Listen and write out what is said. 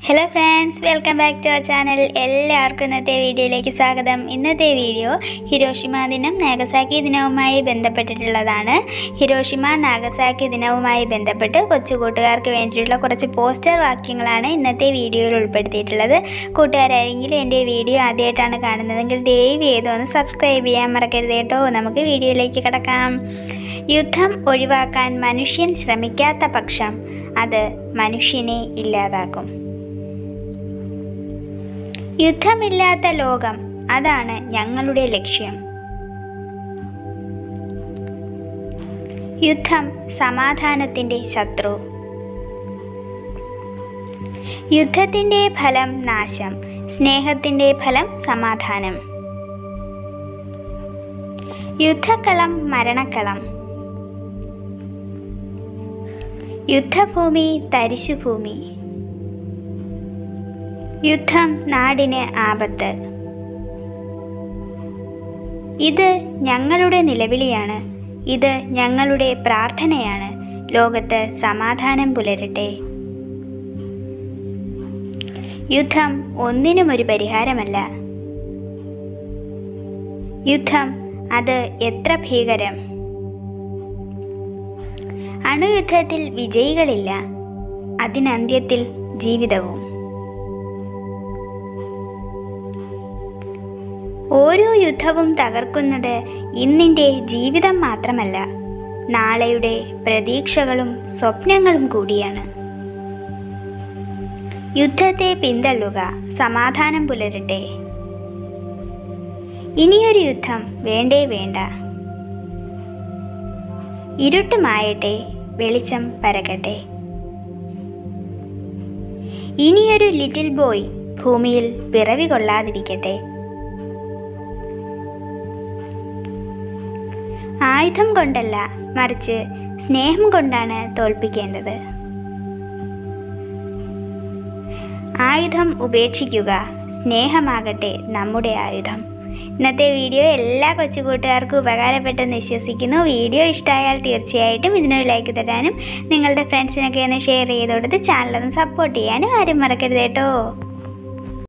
hello friends welcome back to our channel എല്ലാവർക്കും ഇന്നത്തെ വീഡിയോയിലേക്ക് സ്വാഗതം ഇന്നത്തെ വീഡിയോ ഹിരോഷിമ ദിനം നാഗസാക്കി ദിനവുമായി ബന്ധപ്പെട്ടിട്ടുള്ളതാണ് ഹിരോഷിമ നാഗസാക്കി ദിനവുമായി ബന്ധപ്പെട്ട് കൊച്ചു കൂട്ടുകാർക്ക് വേണ്ടിയിട്ടുള്ള കുറച്ച് പോസ്റ്റർ വാക്യങ്ങളാണ് ഇന്നത്തെ വീഡിയോയിൽ ഉൾപ്പെടുത്തിയിട്ടുള്ളത് കൂട്ടുകാരാരെങ്കിലും എൻ്റെ വീഡിയോ ആദ്യമായിട്ടാണ് കാണുന്നതെങ്കിൽ ദയവ് ചെയ്ത് ഒന്ന് സബ്സ്ക്രൈബ് ചെയ്യാൻ മറക്കരുത് കേട്ടോ നമുക്ക് വീഡിയോയിലേക്ക് കിടക്കാം യുദ്ധം ഒഴിവാക്കാൻ മനുഷ്യൻ ശ്രമിക്കാത്ത പക്ഷം അത് മനുഷ്യനെ ഇല്ലാതാക്കും യുദ്ധമില്ലാത്ത ലോകം അതാണ് ഞങ്ങളുടെ ലക്ഷ്യം യുദ്ധം സമാധാനത്തിൻ്റെ ശത്രു യുദ്ധത്തിൻ്റെ ഫലം നാശം സ്നേഹത്തിൻ്റെ ഫലം സമാധാനം യുദ്ധക്കളം മരണക്കളം യുദ്ധഭൂമി തരിശുഭൂമി യുദ്ധം നാടിന് ആപത്ത് ഇത് ഞങ്ങളുടെ നിലവിളിയാണ് ഇത് ഞങ്ങളുടെ പ്രാർത്ഥനയാണ് ലോകത്ത് സമാധാനം പുലരട്ടെ യുദ്ധം ഒന്നിനും ഒരു പരിഹാരമല്ല യുദ്ധം അത് എത്ര ഭീകരം അണുയുദ്ധത്തിൽ വിജയികളില്ല അതിനന്ത്യത്തിൽ ജീവിതവും ഓരോ യുദ്ധവും തകർക്കുന്നത് ഇന്നിൻ്റെ ജീവിതം മാത്രമല്ല നാളെയുടെ പ്രതീക്ഷകളും സ്വപ്നങ്ങളും കൂടിയാണ് യുദ്ധത്തെ പിന്തള്ളുക സമാധാനം പുലരട്ടെ ഇനിയൊരു യുദ്ധം വേണ്ടേ വേണ്ട ഇരുട്ടുമായട്ടെ വെളിച്ചം പരകട്ടെ ഇനിയൊരു ലിറ്റിൽ ബോയ് ഭൂമിയിൽ പിറവി കൊള്ളാതിരിക്കട്ടെ ആയുധം കൊണ്ടല്ല മറിച്ച് സ്നേഹം കൊണ്ടാണ് തോൽപ്പിക്കേണ്ടത് ആയുധം ഉപേക്ഷിക്കുക സ്നേഹമാകട്ടെ നമ്മുടെ ആയുധം ഇന്നത്തെ വീഡിയോ എല്ലാ കൊച്ചു കൂട്ടുകാർക്കും ഉപകാരപ്പെട്ടെന്ന് വിശ്വസിക്കുന്നു വീഡിയോ ഇഷ്ടമായാൽ തീർച്ചയായിട്ടും ഇതിനൊരു ലൈക്ക് തരാനും നിങ്ങളുടെ ഫ്രണ്ട്സിനൊക്കെ ഒന്ന് ഷെയർ ചെയ്ത് കൊടുത്ത് ചാനലൊന്ന് സപ്പോർട്ട് ചെയ്യാനും ആരും മറക്കരുത് കേട്ടോ